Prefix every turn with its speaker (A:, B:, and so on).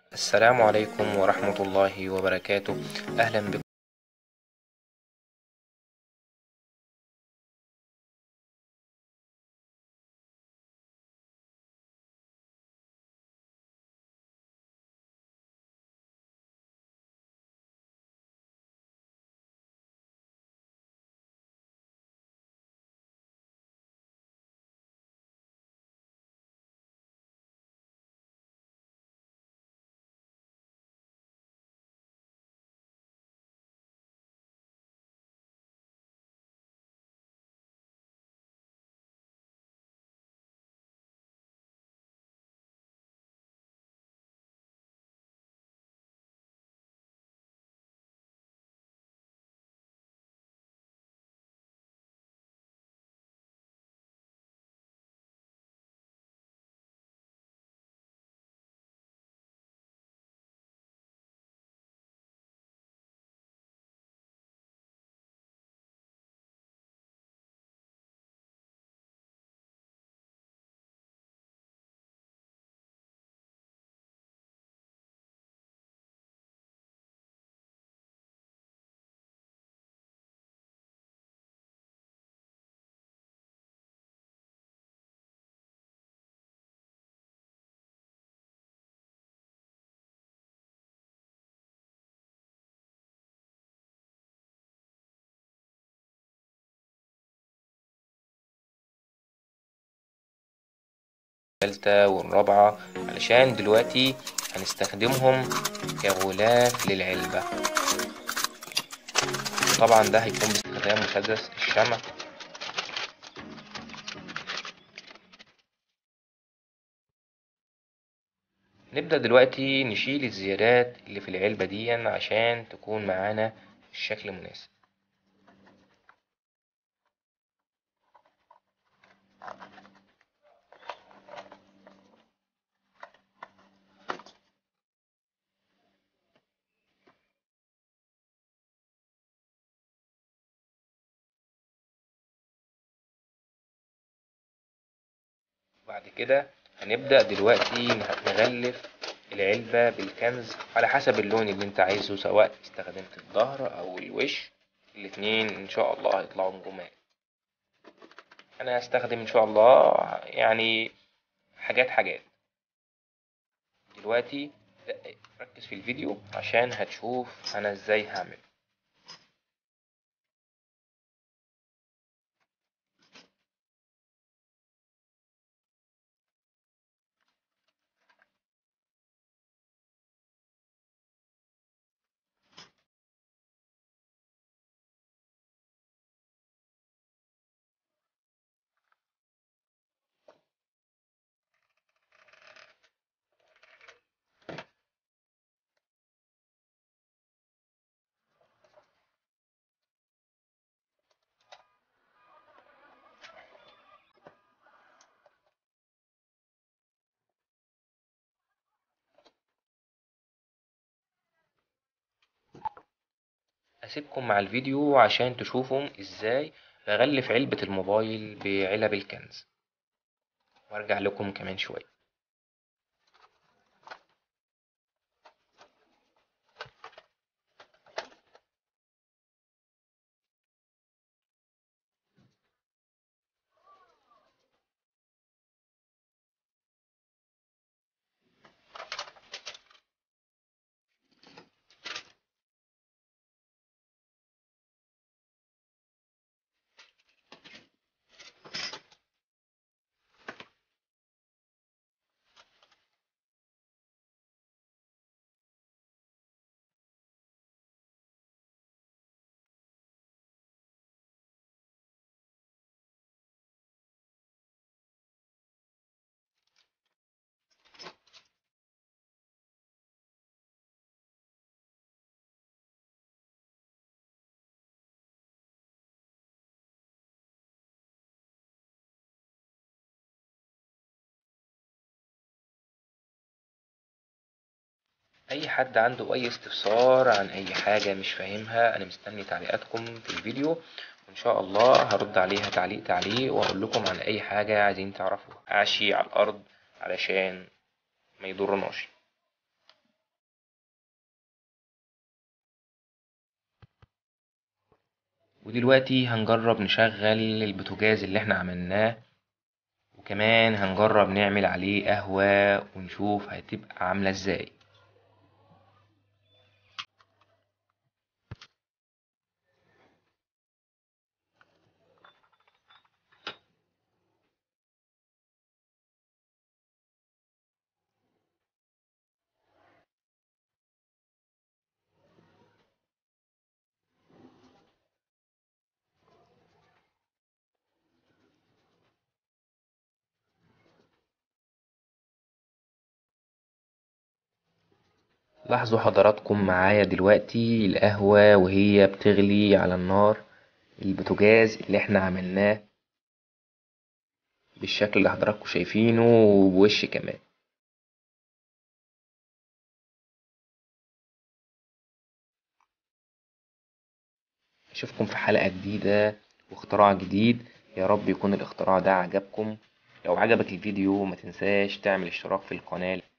A: السلام عليكم ورحمة الله وبركاته أهلا بكم الثالثة والرابعة علشان دلوقتي هنستخدمهم كغلاف للعلبة طبعا ده هيكون باستخدام مسدس الشمع نبدأ دلوقتي نشيل الزيادات اللي في العلبة دي عشان تكون معانا الشكل مناسب بعد كده هنبدأ دلوقتي نغلف العلبة بالكنز على حسب اللون اللي انت عايزه سواء استخدمت الظهر او الوش الاتنين ان شاء الله هيطلعوا نجومات انا هستخدم ان شاء الله يعني حاجات حاجات دلوقتي ركز في الفيديو عشان هتشوف انا ازاي هعمل هسيبكم مع الفيديو عشان تشوفوا ازاي بغلف علبة الموبايل بعلب الكنز وارجع لكم كمان شوية اي حد عنده اي استفسار عن اي حاجة مش فاهمها انا مستني تعليقاتكم في الفيديو وان شاء الله هرد عليها تعليق تعليق واقول لكم عن اي حاجة عايزين تعرفوها اعشي على الارض علشان ما يضرناش ودلوقتي هنجرب نشغل البوتاجاز اللي احنا عملناه وكمان هنجرب نعمل عليه قهوة ونشوف هتبقى عاملة ازاي لاحظوا حضراتكم معايا دلوقتي القهوة وهي بتغلي على النار البوتاجاز اللي احنا عملناه بالشكل اللي حضراتكم شايفينه وبوش كمان اشوفكم في حلقة جديدة واختراع جديد يا رب يكون الاختراع ده عجبكم لو عجبك الفيديو ما تنساش تعمل اشتراك في القناة